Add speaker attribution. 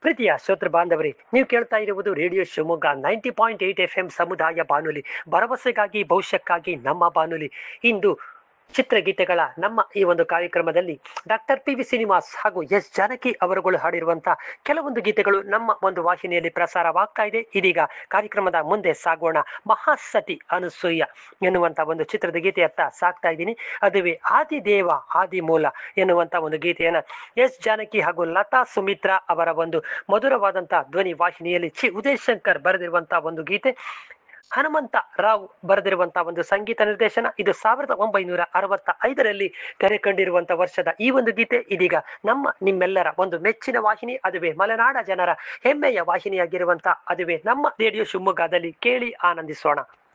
Speaker 1: ಪ್ರೀತಿಯ ಶ್ರೋತೃ ಬಾಂಧವರೇ ನೀವು ಕೇಳ್ತಾ ಇರುವುದು radio Shivamogga ninety point eight F M ಸಮುದಾಯ ಬಾನುಲಿ ಭರವಸೆಗಾಗಿ ಭವಿಷ್ಯಕ್ಕಾಗಿ ನಮ್ಮ ಬಾನುಲಿ ಇಂದು ಚಿತ್ರಗೀತೆಗಳ ನಮ್ಮ ಈ ಒಂದು ಕಾರ್ಯಕ್ರಮದಲ್ಲಿ ಡಾಕ್ಟರ್ ಪಿ ವಿ ಶ್ರೀನಿವಾಸ್ ಹಾಗೂ ಎಸ್ ಜಾನಕಿ ಅವರುಗಳು ಹಾಡಿರುವಂತಹ ಕೆಲವೊಂದು ಗೀತೆಗಳು ನಮ್ಮ ಒಂದು ವಾಹಿನಿಯಲ್ಲಿ ಪ್ರಸಾರವಾಗ್ತಾ ಇದೆ ಇದೀಗ ಕಾರ್ಯಕ್ರಮದ ಮುಂದೆ ಸಾಗೋಣ ಮಹಾಸತಿ ಅನುಸೂಯ ಎನ್ನುವಂತ ಒಂದು ಚಿತ್ರದ ಗೀತೆಯತ್ತ ಸಾಕ್ತಾ ಇದ್ದೀನಿ ಅದುವೇ ಆದಿದೇವ ಆದಿಮೂಲ ಎನ್ನುವಂತ ಒಂದು ಗೀತೆಯನ್ನ ಎಸ್ ಜಾನಕಿ ಹಾಗೂ ಲತಾ ಸುಮಿತ್ರಾ ಅವರ ಒಂದು ಮಧುರವಾದಂತಹ ಧ್ವನಿ ವಾಹಿನಿಯಲ್ಲಿ ಚಿ ಉದಯ್ ಶಂಕರ್ ಬರೆದಿರುವಂತಹ ಒಂದು ಗೀತೆ ಹನುಮಂತ ರಾವ್ ಬರೆದಿರುವಂತಹ ಒಂದು ಸಂಗೀತ ನಿರ್ದೇಶನ ಇದು ಸಾವಿರದ ಒಂಬೈನೂರ ಅರವತ್ತ ಐದರಲ್ಲಿ ತೆರೆ ಕಂಡಿರುವಂತಹ ವರ್ಷದ ಈ ಒಂದು ಗೀತೆ ಇದೀಗ ನಮ್ಮ ನಿಮ್ಮೆಲ್ಲರ ಒಂದು ಮೆಚ್ಚಿನ ವಾಹಿನಿ ಅದುವೇ ಮಲೆನಾಡ ಜನರ ಹೆಮ್ಮೆಯ ವಾಹಿನಿಯಾಗಿರುವಂತಹ ಅದುವೇ ನಮ್ಮ ರೇಡಿಯೋ ಶಿವಮೊಗ್ಗದಲ್ಲಿ ಕೇಳಿ ಆನಂದಿಸೋಣ